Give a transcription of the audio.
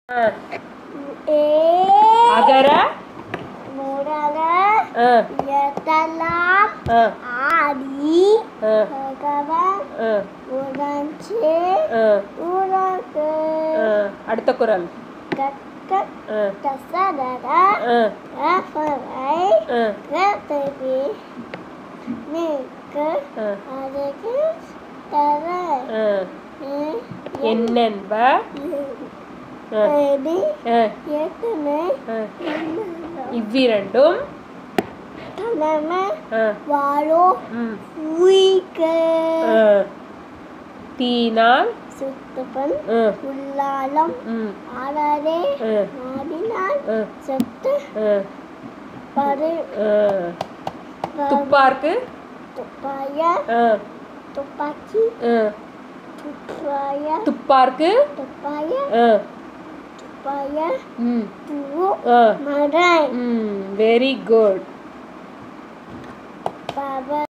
ஆ. ஏ அகர முரக ஆ, எத்தலாம் ஆ, ஆடி ஆ, பகவன் ஆ, உடஞ்சு ஆ, உனக்கு ஆ. அடுத்த குரல் கக்க ஆ, தசரத ஆ, கஃபரை ஆ, கதவி நீக்கு ஆ, அதுக்கு தர ஆ. என்னென்ப ஆ, எடி ஆ, எத்தனை ஆ. இவ்விரண்டும் தலைமை ஆ, வாழோ ம், உயிக்க ஆ. தீனால் சுத்தப்பன் ஆ, உள்ளாலம் ம், ஆடாதே ஆ, ஆடினால் ஆ, செத்து ஆ, பரு ஆ. துப்பார்க்கு துப்பாய ஆ, துப்பாக்கி ஆ. துப்பாய துப்பார்க்கு துப்பாய ஆ, துப்பாய ம், பூ ஆ. மழை ம், வெரி குட் பாபா